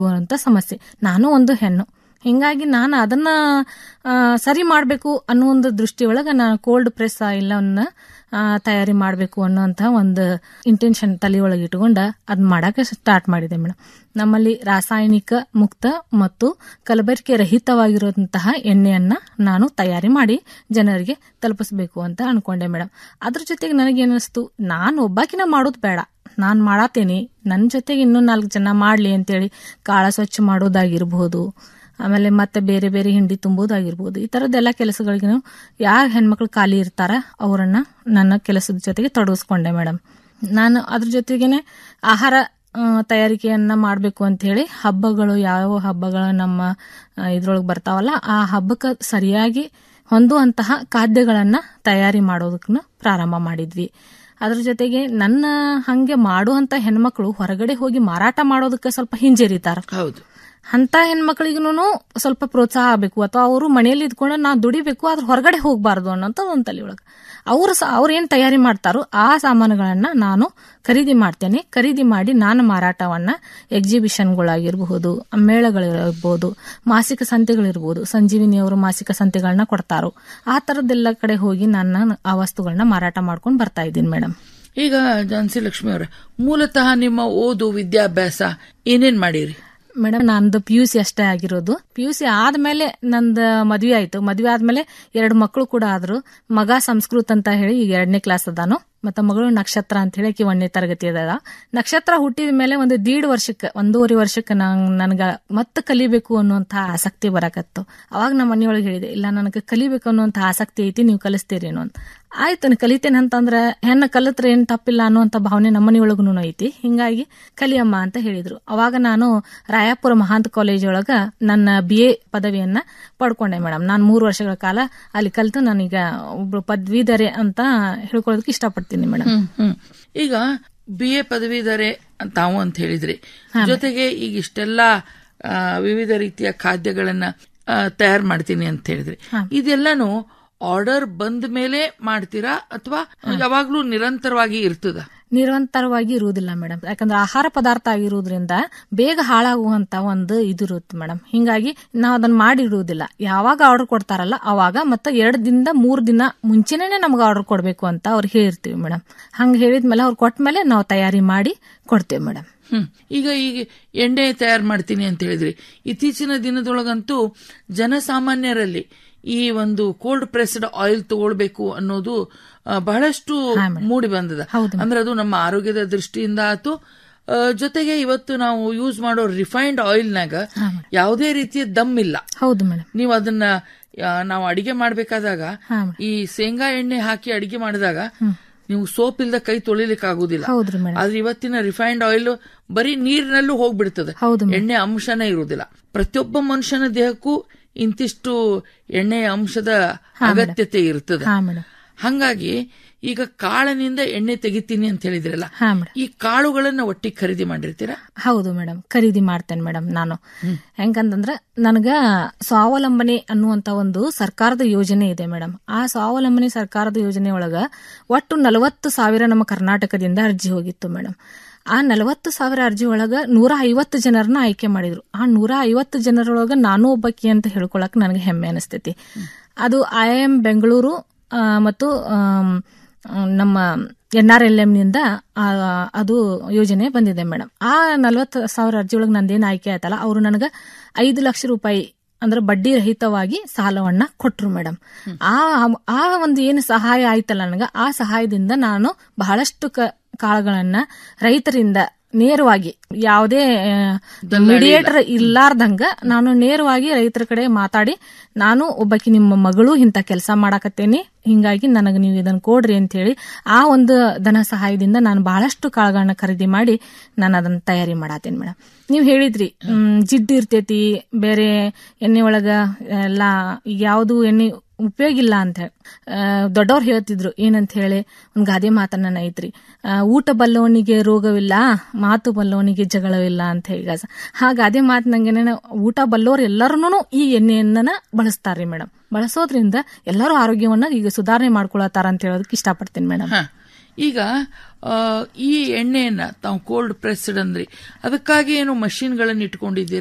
ಅಂತ ಸಮಸ್ಯೆ ನಾನು ಒಂದು ಹೆಣ್ಣು ಹಿಂಗಾಗಿ ನಾನು ಅದನ್ನ ಆ, ಸರಿ ಮಾಡಬೇಕು ಅನ್ನೋ ಒಂದು ದೃಷ್ಟಿಯೊಳಗೆ ನಾನು ಕೋಲ್ಡ್ ಪ್ರೆಸ್ ಆಯಿಲನ್ನ ತಯಾರಿ ಮಾಡಬೇಕು ಅನ್ನೋಂಥ ಒಂದು ಇಂಟೆನ್ಷನ್ ತಲೆಯೊಳಗೆ ಇಟ್ಕೊಂಡ ಅದ್ ಮಾಡಕ್ಕೆ ಸ್ಟಾರ್ಟ್ ಮಾಡಿದೆ ಮೇಡಮ್ ನಮ್ಮಲ್ಲಿ ರಾಸಾಯನಿಕ ಮುಕ್ತ ಮತ್ತು ಕಲಬೆರಕೆ ರಹಿತವಾಗಿರುವಂತಹ ಎಣ್ಣೆಯನ್ನ ನಾನು ತಯಾರಿ ಮಾಡಿ ಜನರಿಗೆ ತಲುಪಿಸಬೇಕು ಅಂತ ಅನ್ಕೊಂಡೆ ಮೇಡಮ್ ಅದ್ರ ಜೊತೆಗೆ ನನಗೇನಿಸ್ತು ನಾನು ಒಬ್ಬಾಕಿನ ಮಾಡೋದು ಬೇಡ ನಾನು ಮಾಡತ್ತೇನೆ ನನ್ನ ಜೊತೆಗೆ ಇನ್ನೂ ನಾಲ್ಕು ಜನ ಮಾಡಲಿ ಅಂತೇಳಿ ಕಾಳ ಸ್ವಚ್ಛ ಮಾಡೋದಾಗಿರ್ಬೋದು ಆಮೇಲೆ ಮತ್ತೆ ಬೇರೆ ಬೇರೆ ಹಿಂಡಿ ತುಂಬೋದಾಗಿರ್ಬೋದು ಈ ಥರದ್ದೆಲ್ಲ ಕೆಲಸಗಳಿಗೆ ಯಾರು ಹೆಣ್ಮಕ್ಳು ಖಾಲಿ ಇರ್ತಾರ ಅವರನ್ನ ನನ್ನ ಕೆಲಸದ ಜೊತೆಗೆ ತೊಡಗಿಸ್ಕೊಂಡೆ ಮೇಡಮ್ ನಾನು ಅದ್ರ ಜೊತೆಗೇನೆ ಆಹಾರ ಆ, ತಯಾರಿಕೆಯನ್ನ ಮಾಡಬೇಕು ಅಂತ ಹೇಳಿ ಹಬ್ಬಗಳು ಯಾವ ಹಬ್ಬಗಳು ನಮ್ಮ ಇದ್ರೊಳಗೆ ಬರ್ತಾವಲ್ಲ ಆ ಹಬ್ಬಕ್ಕೆ ಸರಿಯಾಗಿ ಹೊಂದುವಂತಹ ಖಾದ್ಯಗಳನ್ನ ತಯಾರಿ ಮಾಡೋದಕ್ಕೂ ಪ್ರಾರಂಭ ಮಾಡಿದ್ವಿ ಅದ್ರ ಜೊತೆಗೆ ನನ್ನ ಹಂಗೆ ಮಾಡುವಂತ ಹೆಣ್ಮಕ್ಳು ಹೊರಗಡೆ ಹೋಗಿ ಮಾರಾಟ ಮಾಡೋದಕ್ಕೆ ಸ್ವಲ್ಪ ಹಿಂಜರಿತಾರ ಹೌದು ಅಂತ ಹೆಣ್ಮಕ್ಳಿಗೂ ಸ್ವಲ್ಪ ಪ್ರೋತ್ಸಾಹ ಆಗಬೇಕು ಅಥವಾ ಅವರು ಮನೆಯಲ್ಲಿ ಇದ್ಕೊಂಡು ನಾ ದುಡಿಬೇಕು ಆದ್ರೆ ಹೊರಗಡೆ ಹೋಗಬಾರ್ದು ಅನ್ನೋಂಥ ಒಂದು ತಲೆ ಒಳಗೆ ಅವರು ಅವ್ರು ಏನ್ ತಯಾರಿ ಮಾಡ್ತಾರೋ ಆ ಸಾಮಾನುಗಳನ್ನ ನಾನು ಖರೀದಿ ಮಾಡ್ತೇನೆ ಖರೀದಿ ಮಾಡಿ ನಾನು ಮಾರಾಟವನ್ನ ಎಕ್ಸಿಬಿಷನ್ಗಳಾಗಿರಬಹುದು ಮೇಳಗಳಿರ್ಬೋದು ಮಾಸಿಕ ಸಂತೆಗಳಿರ್ಬೋದು ಸಂಜೀವಿನಿ ಅವರು ಮಾಸಿಕ ಸಂತೆಗಳನ್ನ ಕೊಡ್ತಾರೋ ಆ ತರದ್ದೆಲ್ಲ ಕಡೆ ಹೋಗಿ ನಾನು ಆ ವಸ್ತುಗಳನ್ನ ಮಾರಾಟ ಮಾಡ್ಕೊಂಡು ಬರ್ತಾ ಇದ್ದೀನಿ ಮೇಡಮ್ ಈಗ ಝಾನ್ಸಿ ಲಕ್ಷ್ಮಿ ಅವರೇ ಮೂಲತಃ ನಿಮ್ಮ ಓದು ವಿದ್ಯಾಭ್ಯಾಸ ಏನೇನ್ ಮಾಡಿರಿ ಮೇಡಮ್ ನಂದು ಪಿ ಯು ಸಿ ಅಷ್ಟೇ ಆಗಿರೋದು ಪಿ ಯು ಸಿ ಆದ್ಮೇಲೆ ನಂದು ಮದ್ವೆ ಆಯ್ತು ಮದ್ವೆ ಆದ್ಮೇಲೆ ಎರಡು ಮಕ್ಕಳು ಕೂಡ ಆದ್ರು ಮಗ ಸಂಸ್ಕೃತ್ ಅಂತ ಹೇಳಿ ಈಗ ಎರಡನೇ ಕ್ಲಾಸ್ ಅದಾನು ಮತ್ತೆ ಮಗಳು ನಕ್ಷತ್ರ ಅಂತ ಹೇಳಿ ಆಕಿ ಒಂದನೇ ತರಗತಿ ಅದ ನಕ್ಷತ್ರ ಹುಟ್ಟಿದ ಮೇಲೆ ಒಂದು ದೀಡ್ ವರ್ಷಕ್ಕೆ ಒಂದೂವರೆ ವರ್ಷಕ್ಕೆ ನನ್ಗ ಮತ್ತೆ ಕಲಿಬೇಕು ಅನ್ನುವಂತ ಆಸಕ್ತಿ ಬರಕತ್ತು ಅವಾಗ ನಮ್ಮ ಮನೆಯೊಳಗೆ ಹೇಳಿದೆ ಇಲ್ಲ ನನಗೆ ಕಲಿಬೇಕು ಅನ್ನುವಂತ ಆಸಕ್ತಿ ಐತಿ ನೀವು ಕಲಿಸ್ತೀರೇನೋ ಅಂತ ಆಯ್ತು ನಾನು ಕಲಿತೇನೆ ಅಂತಂದ್ರೆ ಹೆಣ್ಣು ಕಲಿತ್ರೆ ಏನ್ ತಪ್ಪಿಲ್ಲ ಅನ್ನುವಂತ ಭಾವನೆ ನಮ್ಮ ಮನೆಯೊಳಗೂ ಐತಿ ಹಿಂಗಾಗಿ ಕಲಿಯಮ್ಮ ಅಂತ ಹೇಳಿದ್ರು ಅವಾಗ ನಾನು ರಾಯಾಪುರ ಮಹಾಂತ ಕಾಲೇಜ್ ಒಳಗ ನನ್ನ ಬಿ ಎ ಪದವಿಯನ್ನ ಪಡ್ಕೊಂಡೆ ಮೇಡಮ್ ನಾನು ಮೂರು ವರ್ಷಗಳ ಕಾಲ ಅಲ್ಲಿ ಕಲಿತು ನಾನೀಗ ಒಬ್ಳು ಪದವೀಧರೆ ಅಂತ ಹೇಳ್ಕೊಳ್ಳೋದಕ್ಕೆ ಇಷ್ಟಪಡ್ತೀನಿ ಮೇಡಮ್ ಹ್ಮ್ ಹ್ಮ್ ಈಗ ಬಿ ಎ ಪದವೀಧರೆ ಅಂತ ತಾವು ಅಂತ ಹೇಳಿದ್ರಿ ಜೊತೆಗೆ ಈಗ ಇಷ್ಟೆಲ್ಲ ಆ, ವಿವಿಧ ರೀತಿಯ ಖಾದ್ಯಗಳನ್ನ ತಯಾರು ಮಾಡ್ತೀನಿ ಅಂತ ಹೇಳಿದ್ರಿ ಇದೆಲ್ಲಾನು ಆರ್ಡರ್ ಬಂದ ಮೇಲೆ ಮಾಡ್ತೀರಾ ಅಥವಾ ಯಾವಾಗ್ಲೂ ನಿರಂತರವಾಗಿ ಇರ್ತದ ನಿರಂತರವಾಗಿ ಇರುವುದಿಲ್ಲ ಮೇಡಮ್ ಯಾಕಂದ್ರೆ ಆಹಾರ ಪದಾರ್ಥ ಆಗಿರೋದ್ರಿಂದ ಬೇಗ ಹಾಳಾಗುವಂತ ಒಂದು ಇದಿರುತ್ತೆ ಮೇಡಮ್ ಹಿಂಗಾಗಿ ನಾವು ಅದನ್ನ ಮಾಡಿಡುವುದಿಲ್ಲ ಯಾವಾಗ ಆರ್ಡರ್ ಕೊಡ್ತಾರಲ್ಲ ಅವಾಗ ಮತ್ತೆ ಎರಡು ದಿನದ ಮೂರ್ ದಿನ ಮುಂಚೆನೇ ನಮ್ಗೆ ಆರ್ಡರ್ ಕೊಡ್ಬೇಕು ಅಂತ ಅವ್ರು ಹೇಳಿರ್ತೀವಿ ಮೇಡಮ್ ಹಂಗ ಹೇಳಿದ್ಮೇಲೆ ಅವ್ರು ಕೊಟ್ಮೇಲೆ ನಾವು ತಯಾರಿ ಮಾಡಿ ಕೊಡ್ತೇವೆ ಮೇಡಮ್ ಹ್ಮ್ ಈಗ ಈಗ ಎಣ್ಣೆ ತಯಾರು ಮಾಡ್ತೀನಿ ಅಂತ ಹೇಳಿದ್ರಿ ಇತ್ತೀಚಿನ ದಿನದೊಳಗಂತೂ ಜನಸಾಮಾನ್ಯರಲ್ಲಿ ಈ ಒಂದು ಕೋಲ್ಡ್ ಪ್ರೆಸ್ಡ್ ಆಯಿಲ್ ತಗೊಳ್ಬೇಕು ಅನ್ನೋದು ಆ, ಬಹಳಷ್ಟು ಮೂಡಿ ಬಂದದ ಅಂದ್ರೆ ಅದು ನಮ್ಮ ಆರೋಗ್ಯದ ದೃಷ್ಟಿಯಿಂದ ಆತು ಆ, ಜೊತೆಗೆ ಇವತ್ತು ನಾವು ಯೂಸ್ ಮಾಡೋ ರಿಫೈನ್ಡ್ ಆಯಿಲ್ನಾಗ ಯಾವುದೇ ರೀತಿಯ ದಮ್ ಇಲ್ಲ ಹೌದು ಮೇಡಮ್ ನೀವು ಅದನ್ನ ಆ, ನಾವು ಅಡಿಗೆ ಮಾಡ್ಬೇಕಾದಾಗ ಹಾ ಈ ಶೇಂಗಾ ಎಣ್ಣೆ ಹಾಕಿ ಅಡಿಗೆ ಮಾಡಿದಾಗ ನೀವು ಸೋಪ್ ಇಲ್ದ ಕೈ ತೊಳಿಲಿಕ್ಕೆ ಆಗುದಿಲ್ಲ ಹೌದ್ರಿ ಮೇಡಮ್ ಆದ್ರೆ ಇವತ್ತಿನ ರಿಫೈನ್ಡ್ ಆಯಿಲ್ ಬರೀ ನೀರಿನಲ್ಲೂ ಹೋಗ್ಬಿಡ್ತದೆ ಹೌದು ಎಣ್ಣೆ ಅಂಶನೇ ಇರುವುದಿಲ್ಲ ಪ್ರತಿಯೊಬ್ಬ ಮನುಷ್ಯನ ದೇಹಕ್ಕೂ ಇಂತಿಷ್ಟು ಎಣ್ಣೆಯ ಅಂಶದ ಅಗತ್ಯತೆ ಇರ್ತದೆ ಹಾ ಮೇಡಮ್ ಹಂಗಾಗಿ ಈಗ ಕಾಳಿನಿಂದ ಎಣ್ಣೆ ತೆಗಿತೀನಿ ಅಂತ ಹೇಳಿದ್ರಲ್ಲ ಹಾ ಮೇಡಮ್ ಈ ಕಾಳುಗಳನ್ನ ಒಟ್ಟಿಗೆ ಖರೀದಿ ಮಾಡಿರ್ತೀರಾ ಹೌದು ಮೇಡಮ್ ಖರೀದಿ ಮಾಡ್ತೇನೆ ಮೇಡಮ್ ನಾನು ಹೆಂಗಂತಂದ್ರ ನನಗ ಸ್ವಾವಲಂಬನೆ ಅನ್ನುವಂತ ಒಂದು ಸರ್ಕಾರದ ಯೋಜನೆ ಇದೆ ಮೇಡಮ್ ಆ ಸ್ವಾವಲಂಬನೆ ಸರ್ಕಾರದ ಯೋಜನೆ ಒಳಗ ಒಟ್ಟು ನಲವತ್ತು ಸಾವಿರ ನಮ್ಮ ಕರ್ನಾಟಕದಿಂದ ಅರ್ಜಿ ಹೋಗಿತ್ತು ಮೇಡಮ್ ಆ ನಲವತ್ತು ಸಾವಿರ ಅರ್ಜಿ ಒಳಗ ನೂರ ಐವತ್ತು ಜನರನ್ನ ಆಯ್ಕೆ ಮಾಡಿದ್ರು ಆ ನೂರ ಐವತ್ತು ಜನರೊಳಗ ನಾನು ಒಬ್ಬಕಿ ಅಂತ ಹೇಳ್ಕೊಳಕ್ ನನಗೆ ಹೆಮ್ಮೆ ಅನಿಸ್ತೈತಿ ಅದು ಐ ಎಂ ಬೆಂಗಳೂರು ಆ, ಮತ್ತು ಆಮ್, ನಮ್ಮ ಎನ್ ಆರ್ ಎಲ್ ನಿಂದ ಆ, ಅದು ಯೋಜನೆ ಬಂದಿದೆ ಮೇಡಮ್ ಆ ನಲ್ವತ್ತು ಸಾವಿರ ಅರ್ಜಿ ಒಳಗೆ ನಂದೇನು ಆಯ್ಕೆ ಆಯ್ತಲ್ಲ ಅವರು ನನಗೆ ಐದು ಲಕ್ಷ ರೂಪಾಯಿ ಅಂದ್ರೆ ಬಡ್ಡಿ ರಹಿತವಾಗಿ ಸಾಲವನ್ನ ಕೊಟ್ರು ಮೇಡಮ್ ಆ ಆ ಒಂದು ಏನು ಸಹಾಯ ಆಯ್ತಲ್ಲ ನನಗೆ ಆ ಸಹಾಯದಿಂದ ನಾನು ಬಹಳಷ್ಟು ಕ- ಕಾಳುಗಳನ್ನ ರೈತರಿಂದ ನೇರವಾಗಿ ಯಾವುದೇ ಮೀಡಿಯೇಟರ್ ಇಲ್ಲಾರ್ದಂಗ ನಾನು ನೇರವಾಗಿ ರೈತರ ಕಡೆ ಮಾತಾಡಿ ನಾನು ಒಬ್ಬಕಿ ನಿಮ್ಮ ಮಗಳು ಇಂಥ ಕೆಲಸ ಮಾಡಾಕತ್ತೇನಿ ಹಿಂಗಾಗಿ ನನಗೆ ನೀವು ಇದನ್ನ ಕೊಡ್ರಿ ಅಂತ ಹೇಳಿ ಆ ಒಂದು ಧನ ಸಹಾಯದಿಂದ ನಾನು ಬಹಳಷ್ಟು ಕಾಳುಗಳನ್ನ ಖರೀದಿ ಮಾಡಿ ನಾನು ಅದನ್ನ ತಯಾರಿ ಮಾಡತ್ತೇನೆ ಮೇಡಮ್ ನೀವು ಹೇಳಿದ್ರಿ ಹ್ಮ್, ಜಿಡ್ಡು ಇರ್ತೈತಿ ಬೇರೆ ಎಣ್ಣೆ ಒಳಗ ಎಲ್ಲ ಈಗ ಯಾವುದು ಎಣ್ಣೆ ಉಪಯೋಗ ಇಲ್ಲ ಅಂತ ಹೇಳಿ ದೊಡ್ಡವ್ರು ಹೇಳ್ತಿದ್ರು ಏನಂತ ಹೇಳಿ ಒಂದ್ ಗಾದೆ ಮಾತನ್ನ ಐತ್ರಿ ಆ, ಊಟ ಬಲ್ಲವನಿಗೆ ರೋಗವಿಲ್ಲ ಮಾತು ಬಲ್ಲವನಿಗೆ ಜಗಳವಿಲ್ಲ ಅಂತ ಹೇಳಿ ಗಾಸ ಆ ಗಾದೆ ಮಾತು ನಂಗೆ ಊಟ ಬಲ್ಲೋರು ಎಲ್ಲರೂ ಈ ಎಣ್ಣೆಯನ್ನ ಬಳಸ್ತಾರ್ರಿ ಮೇಡಮ್ ಬಳಸೋದ್ರಿಂದ ಎಲ್ಲರೂ ಆರೋಗ್ಯವನ್ನ ಈಗ ಸುಧಾರಣೆ ಮಾಡ್ಕೊಳತಾರ ಅಂತ ಹೇಳೋದಕ್ಕೆ ಇಷ್ಟಪಡ್ತೀನಿ ಮೇಡಮ್ ಹ. ಈಗ ಆ, ಈ ಎಣ್ಣೆಯನ್ನ ತಾವು ಕೋಲ್ಡ್ ಪ್ರೆಸ್ಡ್ ಅಂದ್ರಿ ಅದಕ್ಕಾಗಿ ಏನು ಮಷಿನ್ಗಳನ್ನು ಇಟ್ಕೊಂಡಿದ್ದೀರಾ